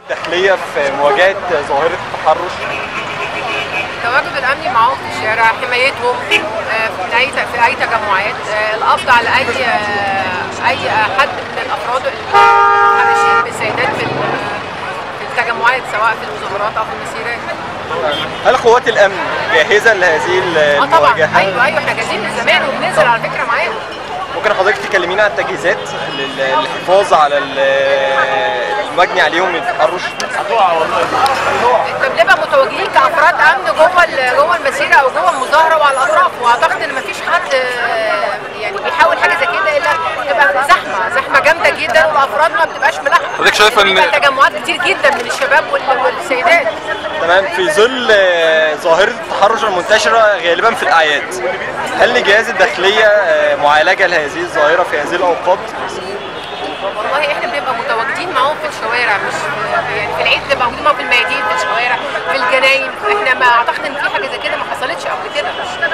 الداخليه في مواجهه ظاهره التحرش التواجد الامني معاهم في الشارع حمايتهم آه، في اي في اي تجمعات آه، القبض على اي آه، اي حد من الافراد المتحرشين بالسيدات في ال- في التجمعات سواء في المظاهرات او في المسيرات هل قوات الامن جاهزه لهذه اه طبعا المواجهه؟ ايوه ايوه احنا جاهزين من زمان وبننزل على فكره معاهم ممكن حضرتك تكلمينا عن التجهيزات لل- للحفاظ على ال- المجني عليهم من التحرش؟ انت بنبقى متواجدين كافراد امن جوه ال- جوه المسيره او جوه المظاهره وعلى الاطراف واعتقد ان مفيش حد آه، يعني بيحاول حاجه زي كده الا تبقى زحمه زحمه جامده جدا والافراد ما بتبقاش ملاحقه حضرتك شايفة إن- بيبقى تجمعات كتير جدا من الشباب وال- والسيدات تمام في ظل آه، ظاهره التحرش المنتشره غالبا في الاعياد هل لجهاز الداخليه آه، معالجه لهذه الظاهره في هذه الاوقات؟ والله احنا بنبقى متواجدين معاهم في الشوارع مش في يعني في العيد بنبقى موجودين معاهم في الميادين في الشوارع في الجناين احنا ما اعتقد ان في حاجه زي كده ما حصلتش قبل كده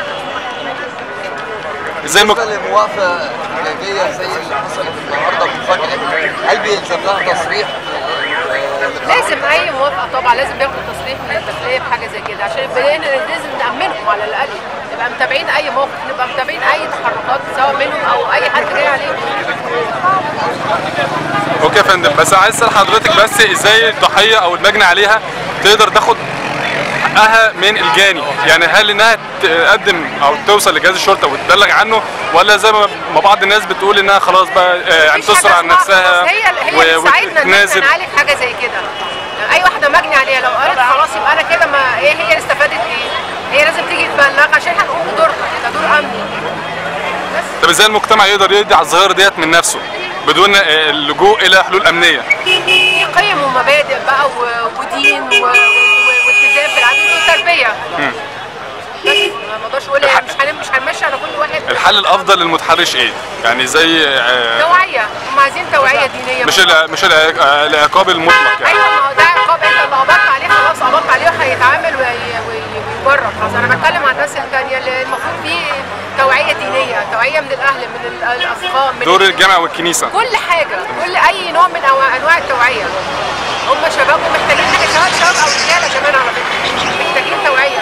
ازاي المك... بالنسبه لموافقه ايجابيه زي اللي حصلت النهارده مفاجاه هل بيلزم لها تصريح؟ لازم اي موافقه طبعا لازم ياخدوا تصريح من الداخليه بحاجه زي كده عشان يبقى لنا لازم نامنهم على الاقل نبقى متابعين اي موقف نبقى متابعين اي تحركات سواء منهم او اي حد جاي عليهم اوكي يا فندم بس عايز اسال حضرتك بس ازاي الضحيه او المجني عليها تقدر تاخد حقها من الجاني يعني هل انها تقدم او توصل لجهاز الشرطه وتبلغ عنه ولا زي ما ما بعض الناس بتقول انها خلاص بقى آه، يعني مفيش تصر حاجة عن اسمها نفسها خلاص. هي هي و- اللي تساعدنا ان احنا وتتنازل نعالج حاجه زي كده اي واحده مجني عليها لو قالت خلاص يبقى انا كده ما ايه هي اللي استفادت ايه هي لازم تيجي تبلغ عشان هنقوم بدورنا ده دور امني طب ازاي المجتمع يقدر يقضي على الظاهره ديت من نفسه بدون آه، اللجوء الى حلول امنيه في قيم ومبادئ بقى و- ودين و- و- والتزام في العادات والتربيه بس ما اقدرش اقول يعني مش هن- مش هنمشي على كل واحد الحل الافضل للمتحرش ايه يعني زي آه، توعيه هم عايزين توعيه دينيه مش الع- مش الع- آه، العقاب المطلق يعني ايوه ما هو ده عقاب انت اللي قبضت عليه خلاص قبضت عليه وهيتعامل وي- وي- ويجرب خلاص انا بتكلم عن الناس الثانيه اللي المفروض في توعيه دينيه توعيه من الاهل من ال- الاصدقاء من دور الجامع والكنيسه كل حاجه كل اي نوع من أنواع- انواع التوعيه هم شباب ومحتاجين حاجه سواء شباب او رجاله كمان على فكره محتاجين توعيه